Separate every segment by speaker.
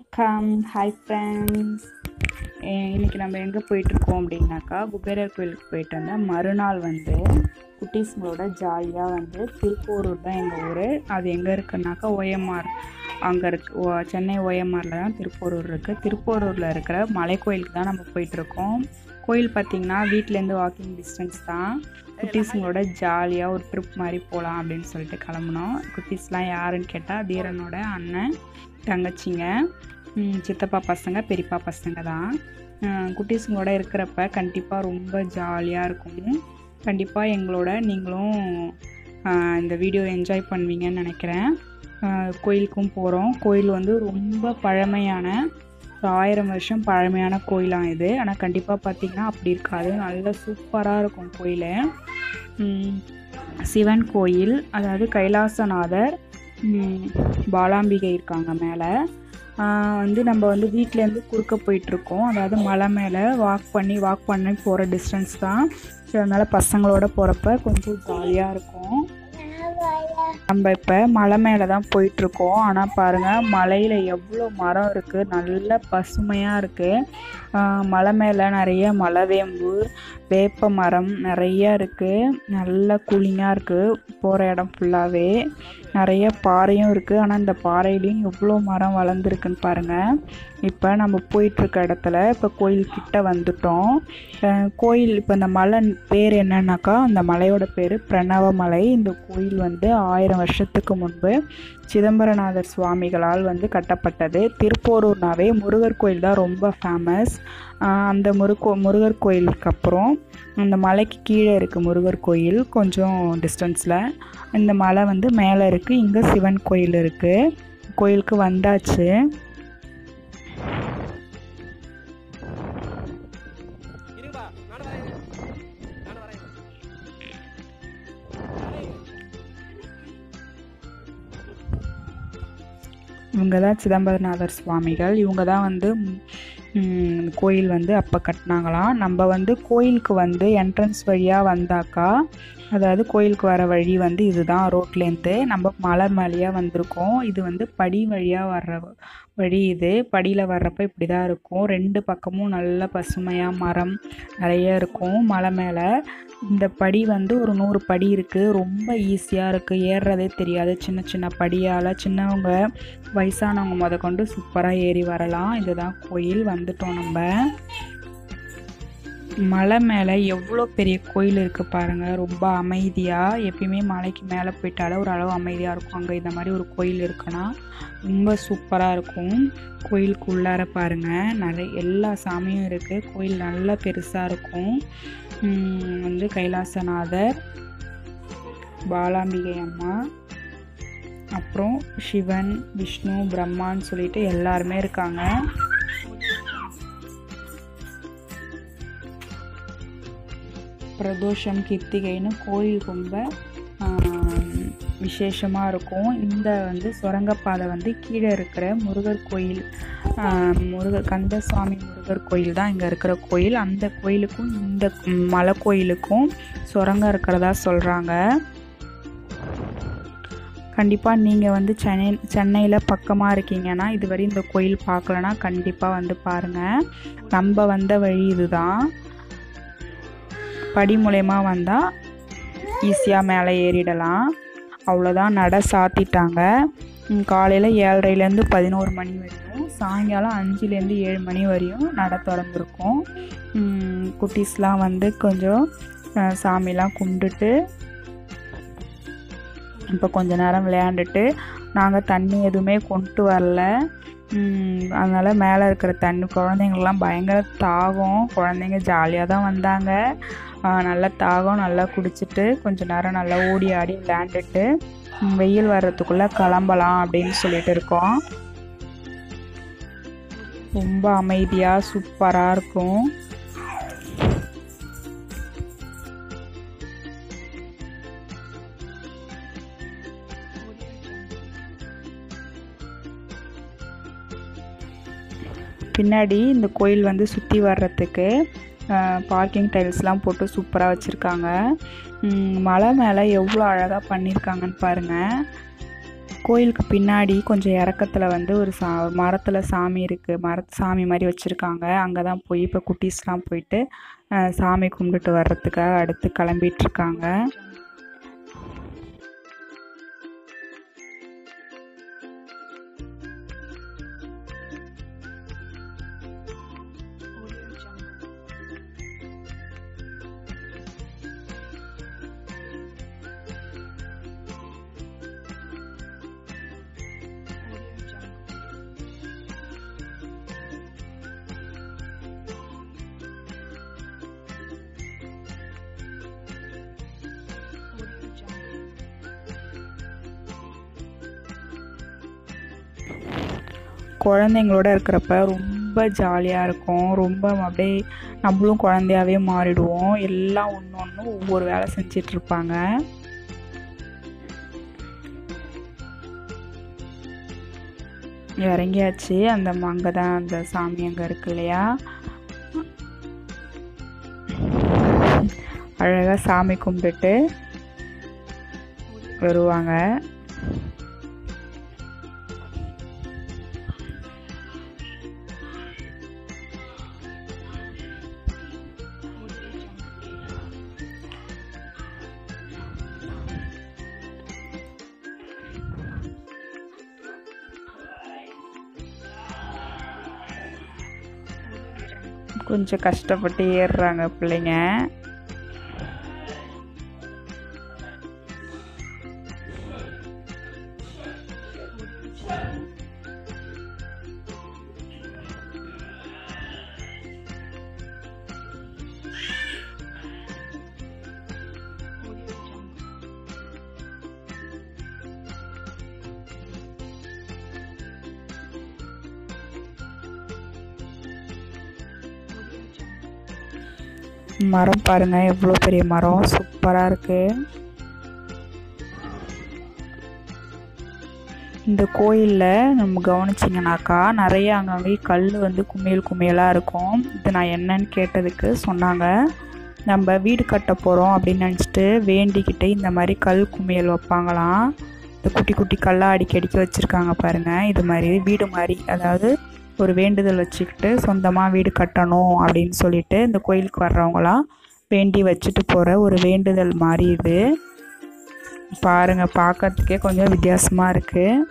Speaker 1: வணக்கம் hi friends இன்றைக்கி நம்ம எங்கே போயிட்டுருக்கோம் அப்படின்னாக்கா குபேரர் கோயிலுக்கு போயிட்டு வந்தால் மறுநாள் வந்து குட்டீஸுங்களோட ஜாலியாக வந்து திருப்போரூர் தான் எங்கள் ஊர் அது எங்கே இருக்குன்னாக்கா ஓஎம்ஆர் அங்கே இருக்கு ஓ சென்னை ஓஎம்ஆரில் தான் திருப்போரூர் இருக்குது திருப்போரூரில் இருக்கிற மலை கோயிலுக்கு தான் நம்ம போயிட்டுருக்கோம் கோயில் பார்த்திங்கன்னா வீட்டிலேருந்து வாக்கிங் டிஸ்டன்ஸ் தான் குட்டீஸுங்களோட ஜாலியாக ஒரு ட்ரிப் மாதிரி போகலாம் அப்படின்னு சொல்லிட்டு கிளம்புனோம் குட்டீஸ்லாம் யாருன்னு கேட்டால் தீரனோட அண்ணன் தங்கச்சிங்க ம், சித்தப்பா பசங்க பெரியப்பா பசங்க தான் ம், குட்டீஸுங்களோட இருக்கிறப்ப கண்டிப்பாக ரொம்ப ஜாலியாக இருக்கும் கண்டிப்பாக எங்களோட நீங்களும் ஆ, இந்த வீடியோ என்ஜாய் பண்ணுவீங்கன்னு நினைக்கிறேன் ஆ, கோயிலுக்கும் போகிறோம் கோயில் வந்து ரொம்ப பழமையான ஒரு ஆயிரம் வருஷம் பழமையான கோயிலாம் இது ஆனால் கண்டிப்பாக பார்த்தீங்கன்னா அப்படி இருக்காது நல்ல சூப்பராக இருக்கும் கோயில் ம், சிவன் கோயில் அதாவது கைலாசநாதர் ம், பாலாம்பிகை இருக்காங்க மேலே வந்து நம்ம வந்து வீட்டிலேருந்து குறுக்க போயிட்டுருக்கோம் அதாவது மலை மேலே வாக் பண்ணி வாக் பண்ணி போகிற டிஸ்டன்ஸ் தான் ஸோ அதனால் பசங்களோட போகிறப்ப கொஞ்சம் ஜாலியாக இருக்கும் நம்ம இப்போ மலை மேலே தான் போயிட்டுருக்கோம் ஆனால் பாருங்கள் மலையில் எவ்வளோ மரம் இருக்குது நல்ல பசுமையாக இருக்குது மலை மேலே நிறைய மலைவேம்பு வேப்ப மரம் நிறைய இருக்குது நல்ல கூலிங்காக இருக்குது போகிற இடம் ஃபுல்லாகவே நிறைய பாறையும் இருக்குது ஆனால் இந்த பாறையிலையும் எவ்வளோ மரம் வளர்ந்துருக்குன்னு பாருங்கள் இப்போ நம்ம போயிட்டுருக்க இடத்துல இப்போ கோயில் கிட்ட வந்துட்டோம் அஹ் கோயில் இப்போ இந்த மலை பேர் என்னன்னாக்கா அந்த மலையோட பேர் பிரணவ மலை இந்த கோயில் வந்து ஆயிரம் வருஷத்துக்கு முன்பு சிதம்பரநாதர் சுவாமிகளால் வந்து கட்டப்பட்டது திருப்போரூர்னாவே முருகர் கோயில் தான் ரொம்ப ஃபேமஸ் அந்த முருகோ முருகர் கோயிலுக்கு அப்புறம் அந்த மலைக்கு கீழே இருக்குது முருகர் கோயில் கொஞ்சம் டிஸ்டன்ஸில் இந்த மலை வந்து மேலே இருக்குது இங்கே சிவன் கோயில் இருக்குது கோயிலுக்கு வந்தாச்சு
Speaker 2: இருப்பா நானும் வரேன் நானும் வரேன்
Speaker 1: இவங்க தான் சிதம்பரநாதர் சுவாமிகள் இவங்க தான் வந்து ம், கோயில் வந்து அப்போ கட்டினாங்களாம் நம்ம வந்து கோயிலுக்கு வந்து என்ட்ரன்ஸ் வழியாக வந்தாக்கா அதாவது கோயிலுக்கு வர வழி வந்து இதுதான் ரோட்லேருந்து நம்ம மலை மேலேயாக வந்திருக்கோம் இது வந்து படி வழியாக வர்ற வழி இது படியில் வர்றப்ப இப்படி தான் இருக்கும் ரெண்டு பக்கமும் நல்ல பசுமையாக மரம் நிறைய இருக்கும் மலை மேலே இந்த படி வந்து ஒரு நூறு படி இருக்குது ரொம்ப ஈஸியாக இருக்குது ஏறுறதே தெரியாது சின்ன சின்ன படியால் சின்னவங்க வயசானவங்க முத கொண்டு சூப்பராக ஏறி வரலாம் இதுதான் கோயில் வந்துட்டோம் நம்ம மலை மேலே எவ்வளோ பெரிய கோயில் இருக்குது பாருங்கள் ரொம்ப அமைதியாக எப்பயுமே மலைக்கு மேலே போயிட்டாலே ஒரு அளவு அமைதியாக இருக்கும் அங்கே இந்த மாதிரி ஒரு கோயில் இருக்குன்னா ரொம்ப சூப்பராக இருக்கும் கோயிலுக்கு உள்ளார பாருங்கள் நிறைய எல்லா சாமியும் இருக்குது கோயில் நல்லா பெருசாக இருக்கும் உம், வந்து கைலாசநாதர் பாலாம்பிகை அம்மா அப்புறம் சிவன் விஷ்ணு பிரம்மான்னு சொல்லிட்டு எல்லாருமே இருக்காங்க பிரதோஷம் கிருத்திகைன்னு கோயில் ரொம்ப விசேஷமாக இருக்கும் இந்த வந்து சுரங்கப்பாதை வந்து கீழே இருக்கிற முருகர் கோயில் ஆஹ், முருகர் கந்தசுவாமி முருகர் கோயில் தான் இங்கே இருக்கிற கோயில் அந்த கோயிலுக்கும் இந்த மலை கோயிலுக்கும் சுரங்கம் இருக்கிறதா சொல்கிறாங்க கண்டிப்பாக நீங்கள் வந்து சென்னை சென்னையில் பக்கமாக இருக்கீங்கன்னா இதுவரை இந்த கோயில் பார்க்கலனா கண்டிப்பாக வந்து பாருங்கள் நம்ம வந்த வழி இதுதான் படி மூலயமா வந்தால் ஈஸியாக மேலே ஏறிடலாம் அவ்வளோதான் நட சாத்திட்டாங்க காலையில் ஏழரைலேருந்து பதினோரு மணி வரையும் சாயங்காலம் அஞ்சுலேருந்து ஏழு மணி வரையும் நட திறந்துருக்கும் ம், குட்டீஸ்லாம் வந்து கொஞ்சம் அஹ், சாமிலாம் கும்பிட்டுட்டு இப்போ கொஞ்ச நேரம் விளையாண்டுட்டு நாங்கள் தண்ணி எதுவுமே கொண்டு வரல ம், அதனால மேலே இருக்கிற தண்ணி குழந்தைங்கள்லாம் பயங்கர தாகம் குழந்தைங்க ஜாலியாக தான் வந்தாங்க ஆ, நல்லா தாகம் நல்லா குடிச்சிட்டு கொஞ்ச நேரம் நல்லா ஓடி ஆடி விளையாண்டுட்டு ம், வெயில் வர்றதுக்குள்ளே கிளம்பலாம் அப்படின்னு சொல்லிட்டு இருக்கோம் ரொம்ப அமைதியாக சூப்பராக இருக்கும் பின்னாடி இந்த கோயில் வந்து சுற்றி வர்றதுக்கு பார்க்கிங் டைல்ஸ்லாம் போட்டு சூப்பராக வச்சுருக்காங்க மலை மேலே எவ்வளோ அழகாக பண்ணியிருக்காங்கன்னு பாருங்கள் கோயிலுக்கு பின்னாடி கொஞ்சம் இறக்கத்தில் வந்து ஒரு சா மரத்தில் சாமி இருக்குது மர சாமி மாதிரி வச்சுருக்காங்க அங்கே தான் போய் இப்போ குட்டீஸ்லாம் போயிட்டு அஹ், சாமி கும்பிட்டுட்டு வர்றதுக்காக அடுத்து கிளம்பிட்டு இருக்காங்க குழந்தைங்களோட இருக்கிறப்ப ரொம்ப ஜாலியாக இருக்கும் ரொம்ப அப்படியே நம்மளும் குழந்தையாவே மாறிடுவோம் எல்லாம் ஒன்று ஒன்று ஒவ்வொரு வேலை செஞ்சிட்டு இருப்பாங்க இறங்கியாச்சு அந்த அங்கே தான் அந்த சாமி அங்கே இருக்கு இல்லையா அழகாக சாமி கும்பிட்டுட்டு வருவாங்க கொஞ்சம் கஷ்டப்பட்டு ஏறுறாங்க பிள்ளைங்க மரம் பாருங்க எவ்வளோ பெரிய மரம் சூப்பராக இருக்கு இந்த கோயிலில் நம்ம கவனிச்சிங்கனாக்கா நிறைய அங்கங்கே கல் வந்து குமியல் குமியலாக இருக்கும் இது நான் என்னன்னு கேட்டதுக்கு சொன்னாங்க நம்ம வீடு கட்ட போகிறோம் அப்படின்னு நினச்சிட்டு வேண்டிக்கிட்டு இந்த மாதிரி கல் குமியல் வைப்பாங்களாம் இந்த குட்டி குட்டி கல்லாக அடிக்கி அடிக்கி வச்சுருக்காங்க பாருங்கள் இது மாதிரி வீடு மாதிரி அதாவது ஒரு வேண்டுதல் வச்சுக்கிட்டு சொந்தமாக வீடு கட்டணும் அப்படின்னு சொல்லிட்டு இந்த கோயிலுக்கு வர்றவங்களாம் வேண்டி வச்சுட்டு போகிற ஒரு வேண்டுதல் மாதிரி இது பாருங்கள் பார்க்கறதுக்கே கொஞ்சம் வித்தியாசமாக இருக்குது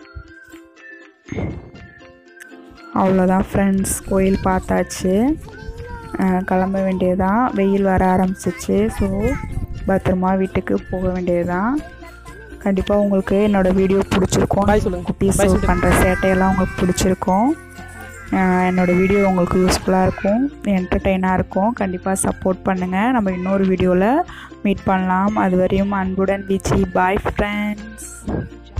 Speaker 1: அவ்வளோதான் ஃப்ரெண்ட்ஸ் கோயில் பார்த்தாச்சு அஹ் கிளம்ப வேண்டியதுதான் வெயில் வர ஆரம்பிச்சிச்சு ஸோ பத்திரமா வீட்டுக்கு போக வேண்டியதுதான் கண்டிப்பாக உங்களுக்கு என்னோடய வீடியோ பிடிச்சிருக்கும்
Speaker 2: Bye சொல்லுங்க.
Speaker 1: குட்டீஸ்
Speaker 2: Bye சொல்லுங்க.
Speaker 1: பண்ணுற சேட்டையெல்லாம் உங்களுக்கு பிடிச்சிருக்கும் அஹ் என்னோட வீடியோ உங்களுக்கு யூஸ்ஃபுல்லாக இருக்கும் என்டர்டெயினாக இருக்கும் கண்டிப்பாக சப்போர்ட் பண்ணுங்கள் நம்ம இன்னொரு வீடியோவில் மீட் பண்ணலாம் அது வரையும் அன்புடன் வீச்சி பாய் ஃப்ரெண்ட்ஸ்